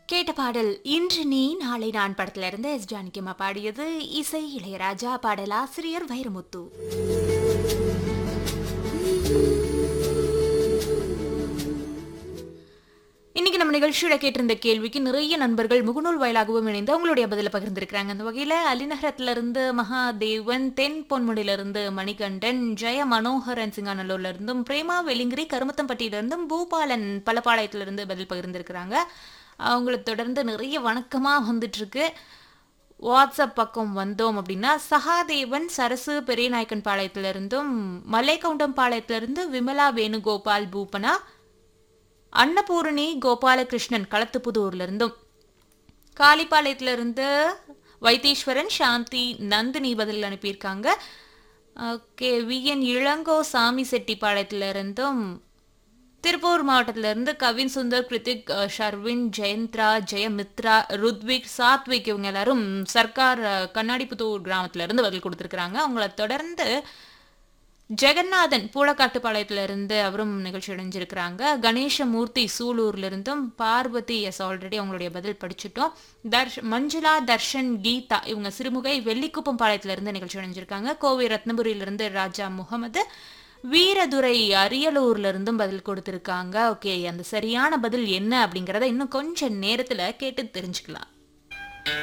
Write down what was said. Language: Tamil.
கேட்ட பாடல் இன்று நீ நாளை நான் படத்துல இருந்து எஸ் ஜானகியம்மா பாடியது இசை இளையராஜா பாடல் ஆசிரியர் வைரமுத்து இன்னைக்கு நம்ம நிகழ்ச்சியோட கேட்டிருந்த கேள்விக்கு நிறைய நண்பர்கள் முகநூல் வாயிலாகவும் இணைந்து அவங்களுடைய பதில பகிர்ந்திருக்கிறாங்க அந்த வகையில அலிநகரத்துல இருந்து மகாதேவன் தென் பொன்முடியில இருந்து மணிகண்டன் ஜெய மனோகரன் சிங்காநல்லூர்ல இருந்தும் பிரேமா வெலிங்கிரி கருமத்தம்பட்டியில இருந்தும் பூபாலன் பலப்பாளையத்துல இருந்து பதில் பகிர்ந்திருக்கிறாங்க அவங்களை தொடர்ந்து நிறைய வணக்கமா வந்துட்டு இருக்கு வாட்ஸ்அப் பக்கம் வந்தோம் அப்படின்னா சகாதேவன் சரசு பெரியநாயக்கன் பாளையத்திலிருந்தும் மலைக்கவுண்டம் பாளையத்திலிருந்து விமலா வேணுகோபால் பூபனா அன்னபூரணி கோபாலகிருஷ்ணன் களத்துப்புதூர்ல இருந்தும் காளிப்பாளையத்திலிருந்து வைத்தீஸ்வரன் சாந்தி நந்தினி பதில் அனுப்பியிருக்காங்க ஓகே விஎன் இளங்கோ சாமி செட்டிப்பாளையத்துல இருந்தும் திருப்பூர் மாவட்டத்துல இருந்து கவின் சுந்தர் கிருத்திக் அஹ், ஷர்வின் ஜெயந்த்ரா ஜெயமித்ரா ருத்விக் சாத்விக் இவங்க எல்லாரும் சர்க்கார் அஹ், கண்ணாடிப்புத்தூர் கிராமத்துல இருந்து பதில் கொடுத்துருக்குறாங்க அவங்கள தொடர்ந்து ஜெகநாதன் பூளக்காட்டுப்பாளையத்துல இருந்து அவரும் நிகழ்ச்சி அடைஞ்சிருக்கிறாங்க கணேசமூர்த்தி சூலூர்ல இருந்தும் பார்வதி எஸ் ஆல்ரெடி அவங்களுடைய பதில் படிச்சுட்டோம் தர்ஷ் மஞ்சுளா தர்ஷன் கீதா இவங்க சிறுமுகை வெள்ளிக்குப்பம் பாளையத்துல இருந்து நிகழ்ச்சி அடைஞ்சிருக்காங்க கோவை ரத்னபுரியில இருந்து ராஜா முகமது வீரதுரை அரியலூர்ல இருந்தும் பதில் கொடுத்திருக்காங்க ஓகே அந்த சரியான பதில் என்ன அப்படிங்கறத இன்னும் கொஞ்சம் நேரத்துல கேட்டு தெரிஞ்சுக்கலாம்